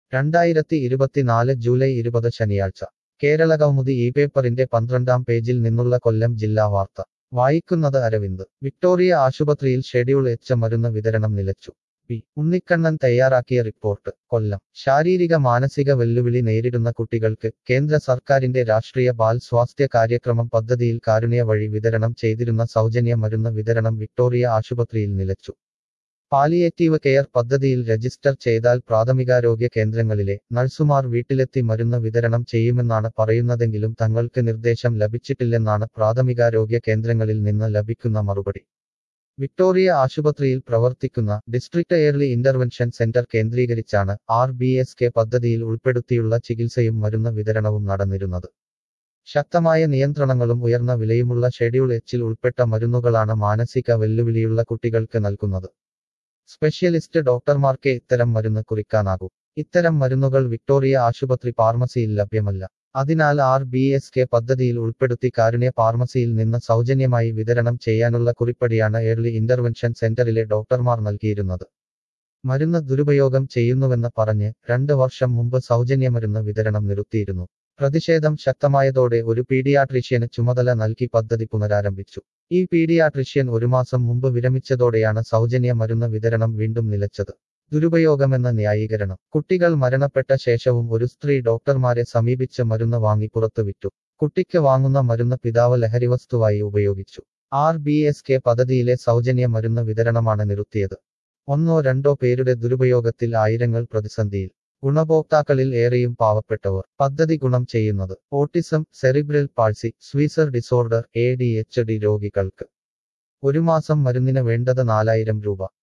രണ്ടായിരത്തി ഇരുപത്തിനാല് ജൂലൈ ഇരുപത് ശനിയാഴ്ച കേരളകൗമുദി ഈ പേപ്പറിന്റെ പന്ത്രണ്ടാം പേജിൽ നിന്നുള്ള കൊല്ലം ജില്ലാ വാർത്ത വായിക്കുന്നത് അരവിന്ദ് വിക്ടോറിയ ആശുപത്രിയിൽ ഷെഡ്യൂൾ എച്ച് മരുന്ന് വിതരണം നിലച്ചു പി ഉണ്ണിക്കണ്ണൻ തയ്യാറാക്കിയ റിപ്പോർട്ട് കൊല്ലം ശാരീരിക മാനസിക വെല്ലുവിളി നേരിടുന്ന കുട്ടികൾക്ക് കേന്ദ്ര സർക്കാരിന്റെ രാഷ്ട്രീയ ബാൽ സ്വാസ്ഥ്യ കാര്യക്രമം പദ്ധതിയിൽ കാരുണ്യ വഴി വിതരണം ചെയ്തിരുന്ന സൗജന്യ മരുന്ന് വിതരണം വിക്ടോറിയ ആശുപത്രിയിൽ നിലച്ചു പാലിയേറ്റീവ് കെയർ പദ്ധതിയിൽ രജിസ്റ്റർ ചെയ്താൽ പ്രാഥമികാരോഗ്യ കേന്ദ്രങ്ങളിലെ നഴ്സുമാർ വീട്ടിലെത്തി മരുന്ന് വിതരണം ചെയ്യുമെന്നാണ് പറയുന്നതെങ്കിലും തങ്ങൾക്ക് നിർദ്ദേശം ലഭിച്ചിട്ടില്ലെന്നാണ് പ്രാഥമികാരോഗ്യ കേന്ദ്രങ്ങളിൽ നിന്ന് ലഭിക്കുന്ന മറുപടി വിക്ടോറിയ ആശുപത്രിയിൽ പ്രവർത്തിക്കുന്ന ഡിസ്ട്രിക്ട് എയർലി ഇന്റർവെൻഷൻ സെന്റർ കേന്ദ്രീകരിച്ചാണ് ആർ ബി എസ് കെ പദ്ധതിയിൽ ഉൾപ്പെടുത്തിയുള്ള ചികിത്സയും മരുന്ന് വിതരണവും നടന്നിരുന്നത് ശക്തമായ നിയന്ത്രണങ്ങളും ഉയർന്ന വിലയുമുള്ള ഷെഡ്യൂൾ എച്ചിൽ ഉൾപ്പെട്ട മരുന്നുകളാണ് മാനസിക വെല്ലുവിളിയുള്ള കുട്ടികൾക്ക് നൽകുന്നത് സ്പെഷ്യലിസ്റ്റ് ഡോക്ടർമാർക്കേ ഇത്തരം മരുന്ന് കുറിക്കാനാകൂ ഇത്തരം മരുന്നുകൾ വിക്ടോറിയ ആശുപത്രി ഫാർമസിയിൽ ലഭ്യമല്ല അതിനാൽ ആർ ബി എസ് കെ പദ്ധതിയിൽ ഉൾപ്പെടുത്തി കാരുണ്യ ഫാർമസിയിൽ നിന്ന് സൗജന്യമായി വിതരണം ചെയ്യാനുള്ള കുറിപ്പടിയാണ് ഏർലി ഇന്റർവെൻഷൻ സെന്ററിലെ ഡോക്ടർമാർ നൽകിയിരുന്നത് മരുന്ന് ദുരുപയോഗം ചെയ്യുന്നുവെന്ന് പറഞ്ഞ് രണ്ട് വർഷം മുമ്പ് സൗജന്യ മരുന്ന് വിതരണം നിർത്തിയിരുന്നു പ്രതിഷേധം ശക്തമായതോടെ ഒരു പീഡിയാട്രീഷ്യന് ചുമതല നൽകി പദ്ധതി പുനരാരംഭിച്ചു ഈ പീഡിയാട്രീഷ്യൻ ഒരു മാസം മുമ്പ് വിരമിച്ചതോടെയാണ് സൗജന്യ മരുന്ന് വിതരണം വീണ്ടും നിലച്ചത് ദുരുപയോഗമെന്ന ന്യായീകരണം കുട്ടികൾ മരണപ്പെട്ട ശേഷവും ഒരു സ്ത്രീ ഡോക്ടർമാരെ സമീപിച്ച് മരുന്ന് വാങ്ങി പുറത്തു വിറ്റു കുട്ടിക്ക് വാങ്ങുന്ന മരുന്ന് പിതാവ് ലഹരിവസ്തുവായി ഉപയോഗിച്ചു ആർ ബി എസ് കെ പദ്ധതിയിലെ സൗജന്യ മരുന്ന് വിതരണമാണ് നിർത്തിയത് ഒന്നോ രണ്ടോ പേരുടെ ദുരുപയോഗത്തിൽ ആയിരങ്ങൾ പ്രതിസന്ധിയിൽ ഗുണഭോക്താക്കളിൽ ഏറെയും പാവപ്പെട്ടവർ പദ്ധതി ഗുണം ചെയ്യുന്നത് autism cerebral palsy seizure disorder A D H D രോഗികൾക്ക് ഒരു മാസം മരുന്നിന് വേണ്ടത് നാലായിരം രൂപ